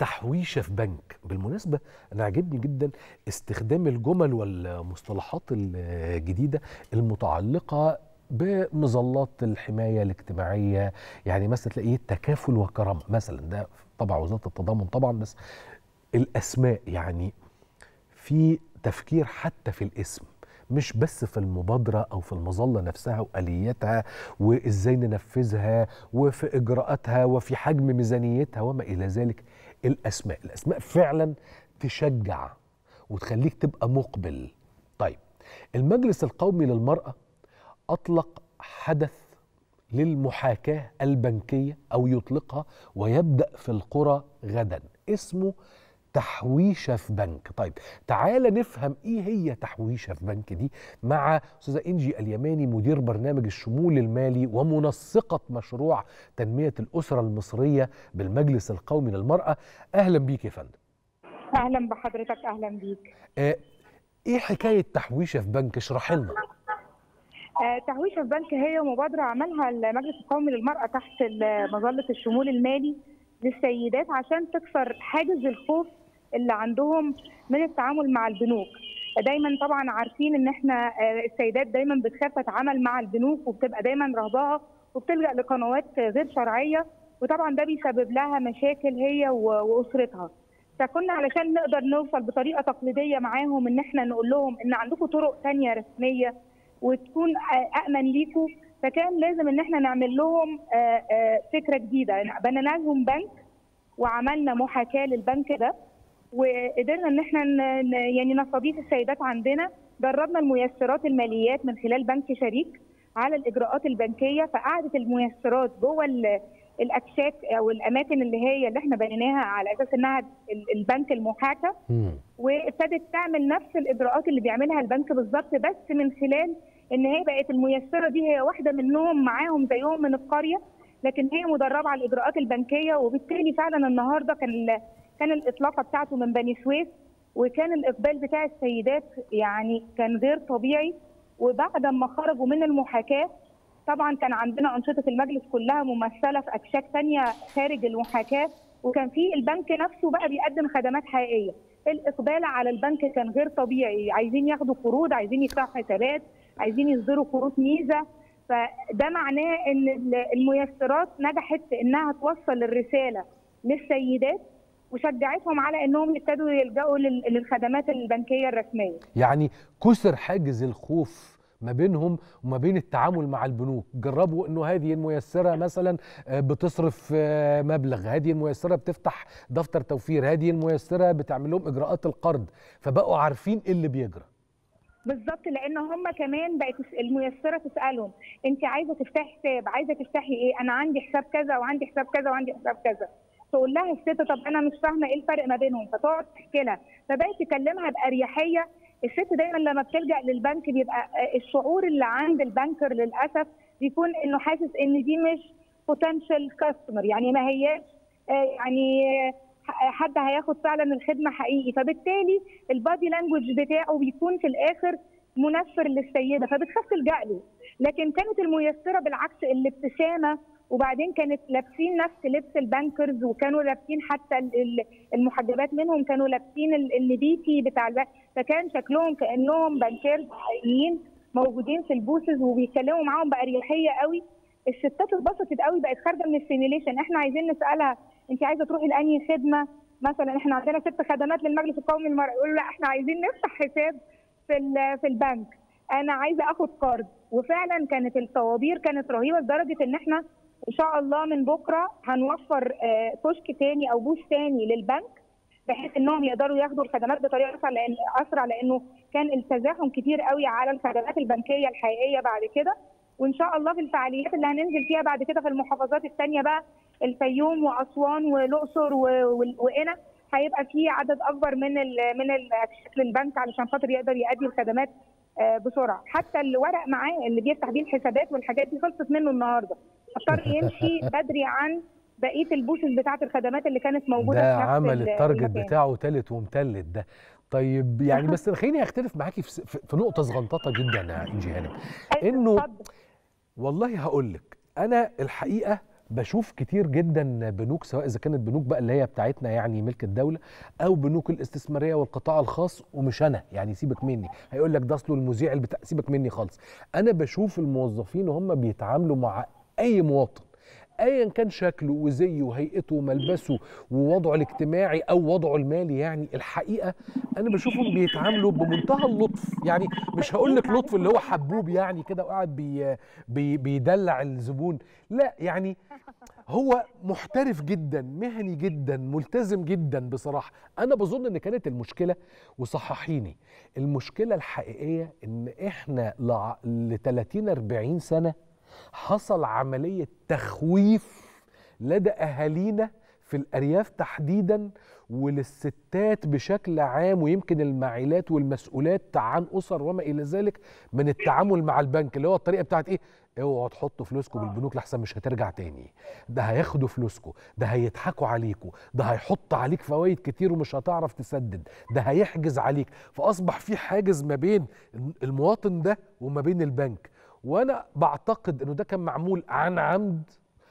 تحويشه في بنك بالمناسبه انا عجبني جدا استخدام الجمل والمصطلحات الجديده المتعلقه بمظلات الحمايه الاجتماعيه يعني مثلا تلاقيه تكافل وكرامه مثلا ده طبعا وزاره التضامن طبعا بس الاسماء يعني في تفكير حتى في الاسم مش بس في المبادرة أو في المظلة نفسها وآلياتها وإزاي ننفذها وفي إجراءاتها وفي حجم ميزانيتها وما إلى ذلك الأسماء الأسماء فعلا تشجع وتخليك تبقى مقبل طيب المجلس القومي للمرأة أطلق حدث للمحاكاة البنكية أو يطلقها ويبدأ في القرى غدا اسمه تحويشه في بنك طيب تعال نفهم ايه هي تحويشه في بنك دي مع استاذه انجي اليماني مدير برنامج الشمول المالي ومنسقه مشروع تنميه الاسره المصريه بالمجلس القومي للمراه اهلا بيك يا فندم اهلا بحضرتك اهلا بيك آه ايه حكايه تحويشه في بنك اشرح لنا آه تحويشه في بنك هي مبادره عملها المجلس القومي للمراه تحت مظله الشمول المالي للسيدات عشان تكسر حاجز الخوف اللي عندهم من التعامل مع البنوك دايما طبعا عارفين ان احنا السيدات دايما بتخاف تتعامل مع البنوك وبتبقى دايما رهبها وبتلجا لقنوات غير شرعيه وطبعا ده بيسبب لها مشاكل هي واسرتها فكنا علشان نقدر نوصل بطريقه تقليديه معاهم ان احنا نقول لهم ان عندكم طرق ثانيه رسميه وتكون امن ليكم فكان لازم ان احنا نعمل لهم فكره جديده بنينا لهم بنك وعملنا محاكاه للبنك ده وقدرنا ان احنا يعني نستضيف السيدات عندنا دربنا الميسرات الماليات من خلال بنك شريك على الاجراءات البنكيه فقعدت الميسرات جوه الاكشاك او الاماكن اللي هي اللي احنا بنيناها على اساس انها البنك المحاكى وابتدت تعمل نفس الاجراءات اللي بيعملها البنك بالظبط بس من خلال ان هي بقت الميسره دي هي واحده منهم معاهم زيهم من القريه لكن هي مدربه على الاجراءات البنكيه وبالتالي فعلا النهارده كان كان الاطلاقه بتاعته من بني سويف وكان الاقبال بتاع السيدات يعني كان غير طبيعي وبعد ما خرجوا من المحاكاه طبعا كان عندنا انشطه المجلس كلها ممثله في اكشاك ثانيه خارج المحاكاه وكان في البنك نفسه بقى بيقدم خدمات حقيقيه الاقبال على البنك كان غير طبيعي عايزين ياخدوا قروض عايزين يفتحوا حسابات عايزين يصدروا قروض ميزه فده معناه ان الميسرات نجحت في انها توصل الرساله للسيدات وشجعتهم على انهم يبتدوا يلجأوا للخدمات البنكيه الرسميه. يعني كسر حاجز الخوف ما بينهم وما بين التعامل مع البنوك جربوا انه هذه الميسره مثلا بتصرف مبلغ هذه الميسره بتفتح دفتر توفير هذه الميسره بتعمل لهم اجراءات القرض فبقوا عارفين ايه اللي بيجرى بالظبط لان هم كمان بقت الميسره تسالهم انت عايزه تفتحي حساب عايزه تفتحي ايه انا عندي حساب كذا وعندي حساب كذا وعندي حساب كذا تقول لها الست طب انا مش فاهمه ايه الفرق ما بينهم فتقعد تحكي لها فبقت تكلمها باريحيه الست دايما لما بتلجا للبنك بيبقى الشعور اللي عند البنكر للاسف بيكون انه حاسس ان دي مش بوتنشال كاستمر يعني ما هياش يعني حد هياخد فعلا الخدمه حقيقي فبالتالي البادي لانجوج بتاعه بيكون في الاخر منفر للسيده فبتخاف تلجا له لكن كانت الميسره بالعكس الابتسامه وبعدين كانت لابسين نفس لبس البانكرز وكانوا لابسين حتى المحجبات منهم كانوا لابسين النبيتي بتاع البنك فكان شكلهم كانهم بانكرز حقيقيين موجودين في البوثز وبيتكلموا معاهم باريحيه قوي الستات اتبسطت قوي بقت خارجه من السيميليشن احنا عايزين نسالها انت عايزه تروحي لانهي خدمه مثلا احنا عندنا ست خدمات للمجلس القومي للمراه يقولوا لا احنا عايزين نفتح حساب في في البنك انا عايزه اخد قرض وفعلا كانت الطوابير كانت رهيبه لدرجه ان احنا ان شاء الله من بكره هنوفر كشك تاني او بوش تاني للبنك بحيث انهم يقدروا ياخدوا الخدمات بطريقه اسرع لان اسرع لانه كان التزاحم كتير قوي على الخدمات البنكيه الحقيقيه بعد كده وان شاء الله في الفعاليات اللي هننزل فيها بعد كده في المحافظات الثانيه بقى الفيوم واسوان والاقصر وقنا هيبقى في عدد اكبر من ال من شكل البنك علشان خاطر يقدر يؤدي الخدمات بسرعه حتى الورق معاه اللي بيفتح بيه الحسابات والحاجات دي خلصت منه النهارده اضطر يمشي بدري عن بقيه البوثز بتاعه الخدمات اللي كانت موجوده ده في نفس عمل التارجت المكان. بتاعه تالت ومتلت ده طيب يعني بس خليني اختلف معاكي في, في في نقطه صغنططه جدا يا انجي هانم انه اتفضل. والله هقول لك انا الحقيقه بشوف كتير جدا بنوك سواء اذا كانت بنوك بقى اللي هي بتاعتنا يعني ملك الدوله او بنوك الاستثماريه والقطاع الخاص ومش انا يعني سيبك مني هيقول لك ده اصله المذيع بتاع سيبك مني خالص انا بشوف الموظفين وهم بيتعاملوا مع اي مواطن ايا كان شكله وزيه وهيئته وملبسه ووضعه الاجتماعي او وضعه المالي يعني الحقيقه انا بشوفهم بيتعاملوا بمنتهى اللطف يعني مش هقول لك لطف اللي هو حبوب يعني كده وقاعد بي بي بيدلع الزبون لا يعني هو محترف جدا مهني جدا ملتزم جدا بصراحه انا بظن ان كانت المشكله وصححيني المشكله الحقيقيه ان احنا ل 30 40 سنه حصل عمليه تخويف لدى اهالينا في الارياف تحديدا وللستات بشكل عام ويمكن المعيلات والمسؤولات عن اسر وما الى ذلك من التعامل مع البنك اللي هو الطريقه بتاعت ايه اوعوا تحطوا فلوسكم بالبنوك لحسن مش هترجع تاني ده هياخدوا فلوسكم ده هيضحكوا عليكم ده هيحط عليك فوائد كتير ومش هتعرف تسدد ده هيحجز عليك فاصبح في حاجز ما بين المواطن ده وما بين البنك وانا بعتقد انه ده كان معمول عن عمد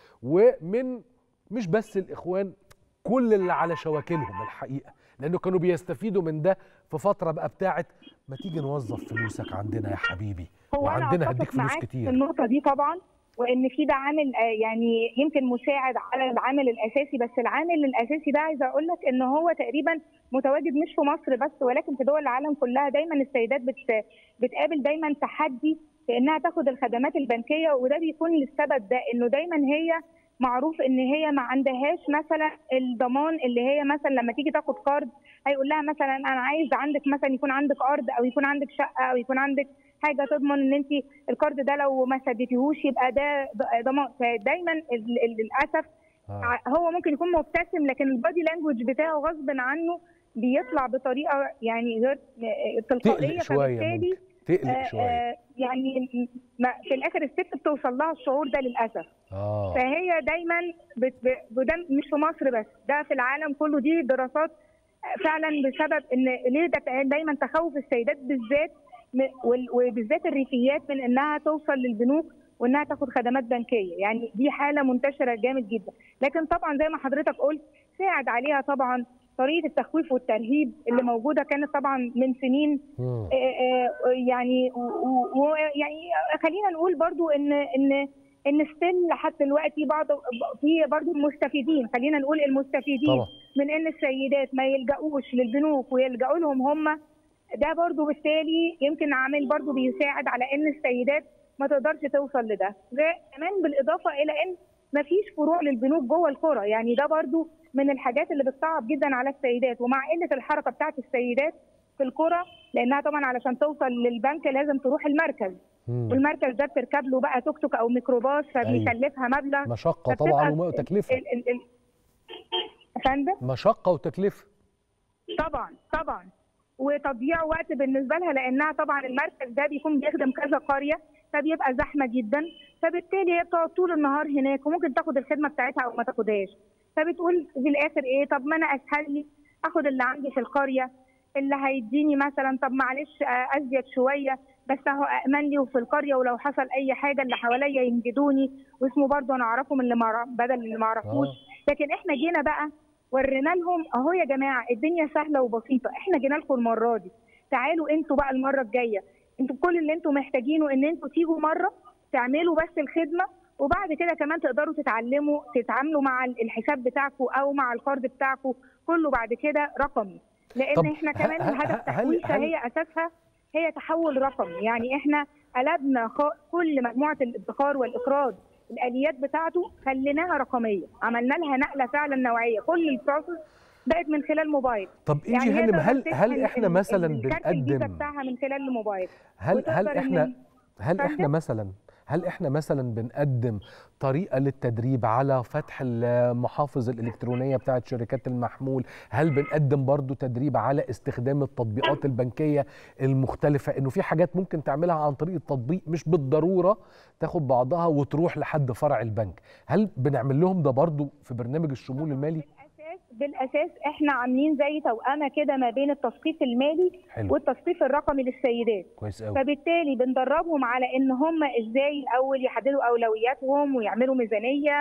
ومن مش بس الاخوان كل اللي على شواكلهم الحقيقه لانه كانوا بيستفيدوا من ده في فتره بقى بتاعه ما تيجي نوظف فلوسك عندنا يا حبيبي هو وعندنا أنا هديك فلوس معاك كتير في النقطه دي طبعا وان في ده عامل آه، يعني يمكن مساعد على العامل الاساسي بس العامل الاساسي ده عايزه اقول لك ان هو تقريبا متواجد مش في مصر بس ولكن في دول العالم كلها دايما السيدات بت بتقابل دايما تحدي في انها تاخد الخدمات البنكيه وده بيكون للسبب ده انه دايما هي معروف ان هي ما عندهاش مثلا الضمان اللي هي مثلا لما تيجي تاخد قرض هيقول لها مثلا انا عايز عندك مثلا يكون عندك ارض او يكون عندك شقه او يكون عندك حاجه تضمن ان انت القرض ده لو ما سددتيهوش يبقى ده ضمان فدايما ال- ال- للاسف آه. ع- هو ممكن يكون مبتسم لكن البادي لانجوج بتاعه غصب عنه بيطلع بطريقه يعني غير تلقائيه تقلق شويه فبالتالي ممكن تقلق آه، شويه آه، يعني ما في الاخر الست بتوصل لها الشعور ده للاسف اه فهي دايما بت... ب- وده مش في مصر بس ده في العالم كله دي دراسات فعلا بسبب ان ليه ده دايما تخوف السيدات بالذات م- وال- وبالذات الريفيات من انها توصل للبنوك وانها تاخد خدمات بنكيه يعني دي حاله منتشره جامد جدا لكن طبعا زي ما حضرتك قلت ساعد عليها طبعا طريقه التخويف والترهيب اللي موجوده كانت طبعا من سنين مم. آه، آه، يعني ويعني خلينا نقول برضو ان ان ان ستيل لحد دلوقتي بعض في برضو المستفيدين خلينا نقول المستفيدين طبعا من ان السيدات ما يلجأوش للبنوك ويلجأوا لهم هم ده برضو بالتالي يمكن عامل برضو بيساعد على ان السيدات ما تقدرش توصل لده ده كمان بالاضافه الى ان ما فيش فروع للبنوك جوه القرى يعني ده برضو من الحاجات اللي بتصعب جدا على السيدات ومع قله الحركه بتاعت السيدات في القرى لانها طبعا علشان توصل للبنك لازم تروح المركز مم. والمركز ده بتركب له بقى توك توك او ميكروباص فبيكلفها مبلغ مشقه فبتبقى طبعا ال- وتكلفه ال- ال- ال- يا فندم مشقه وتكلفه طبعا طبعا وتضييع وقت بالنسبه لها لانها طبعا المركز ده بيكون بيخدم كذا قريه فبيبقى زحمه جدا فبالتالي هي بتقعد طول النهار هناك وممكن تاخد الخدمه بتاعتها او ما تاخدهاش فبتقول في الاخر ايه طب ما انا اسهل لي اخد اللي عندي في القريه اللي هيديني مثلا طب معلش آه، ازيد شويه بس اهو امن لي وفي القريه ولو حصل اي حاجه اللي حواليا ينجدوني واسمه برضه انا اعرفهم اللي مع بدل اللي ما اعرفوش آه. لكن احنا جينا بقى ورينا لهم اهو يا جماعه الدنيا سهله وبسيطه احنا جينا لكم المره دي تعالوا انتوا بقى المره الجايه انتوا كل اللي انتوا محتاجينه ان انتوا تيجوا مره تعملوا بس الخدمه وبعد كده كمان تقدروا تتعلموا تتعاملوا مع الحساب بتاعكم او مع القرض بتاعكم كله بعد كده رقمي لان طب احنا ه- كمان ه- الهدف هل- تحويشه هل- هي اساسها هي تحول رقمي يعني احنا قلبنا خ- كل مجموعه الادخار والاقراض الاليات بتاعته خليناها رقميه عملنا لها نقله فعلا نوعيه كل البروسس بقت من خلال موبايل طب انجي هي هانم تقدر هل تشحن هل احنا ال- مثلا الكارت الفيزا بنقدم بتاعها من خلال الموبايل هل هل وتقدر إن احنا ال- هل احنا فندم؟ مثلا هل احنا مثلا بنقدم طريقه للتدريب على فتح المحافظ الالكترونيه بتاعه شركات المحمول هل بنقدم برضو تدريب على استخدام التطبيقات البنكيه المختلفه انه في حاجات ممكن تعملها عن طريق التطبيق مش بالضروره تاخد بعضها وتروح لحد فرع البنك هل بنعمل لهم ده برضو في برنامج الشمول المالي بالاساس بالاساس احنا عاملين زي توأمه كده ما بين التثقيف المالي حلو والتثقيف الرقمي للسيدات كويس قوي فبالتالي بندربهم على ان هم ازاي الاول يحددوا اولوياتهم ويعملوا ميزانيه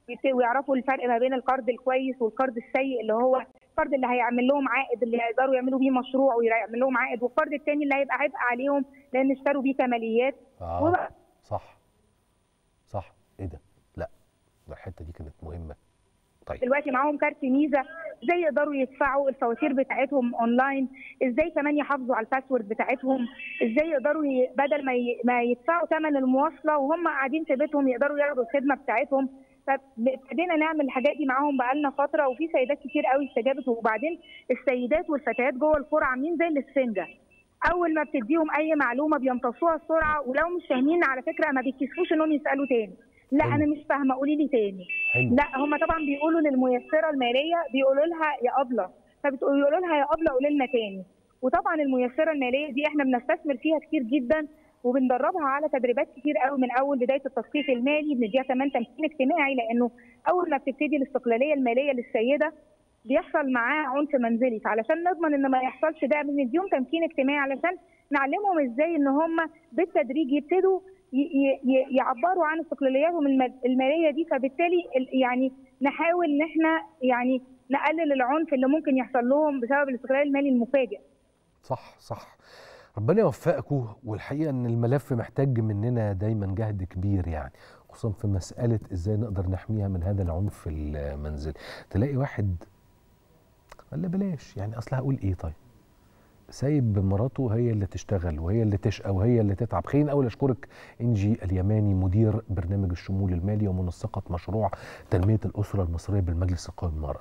ويعرفوا الفرق ما بين القرض الكويس والقرض السيء اللي هو القرض اللي هيعمل لهم عائد اللي هيقدروا يعملوا بيه مشروع ويعمل لهم عائد والقرض الثاني اللي هيبقى عبء عليهم لان اشتروا بيه كماليات آه صح صح ايه ده لا الحته دي كانت مهمه طيب دلوقتي معاهم كارت ميزه ازاي يقدروا يدفعوا الفواتير بتاعتهم اونلاين ازاي كمان يحافظوا على الباسورد بتاعتهم ازاي يقدروا ي... بدل ما ي... ما يدفعوا ثمن المواصله وهم قاعدين في بيتهم يقدروا ياخدوا الخدمه بتاعتهم فابتدينا نعمل الحاجات دي معاهم بقالنا فتره وفي سيدات كتير قوي استجابت وبعدين السيدات والفتيات جوه القرى عاملين زي الاسفنجه اول ما بتديهم اي معلومه بيمتصوها بسرعه ولو مش فاهمين على فكره ما بيتكسفوش انهم يسالوا تاني لا حلو. انا مش فاهمه قولي لي تاني حلو. لا هم طبعا بيقولوا للميسره الماليه بيقولوا لها يا ابله فبيقولوا لها يا ابله قولي لنا تاني وطبعا الميسره الماليه دي احنا بنستثمر فيها كتير جدا وبندربها على تدريبات كتير قوي من اول بدايه التثقيف المالي بنديها كمان تمكين اجتماعي لانه اول ما بتبتدي الاستقلاليه الماليه للسيده بيحصل معاها عنف منزلي فعلشان نضمن ان ما يحصلش ده بنديهم تمكين اجتماعي علشان نعلمهم ازاي ان هم بالتدريج يبتدوا يعبروا عن استقلالياتهم الماليه دي فبالتالي يعني نحاول ان احنا يعني نقلل العنف اللي ممكن يحصل لهم بسبب الاستقلال المالي المفاجئ. صح صح ربنا يوفقكم والحقيقه ان الملف محتاج مننا دايما جهد كبير يعني خصوصا في مساله ازاي نقدر نحميها من هذا العنف المنزلي تلاقي واحد ولا بلاش يعني اصل هقول ايه طيب سايب مراته هي اللي تشتغل وهي اللي تشقى وهي اللي تتعب خليني اول اشكرك انجي اليماني مدير برنامج الشمول المالي ومنسقه مشروع تنميه الاسره المصريه بالمجلس القومي للمراه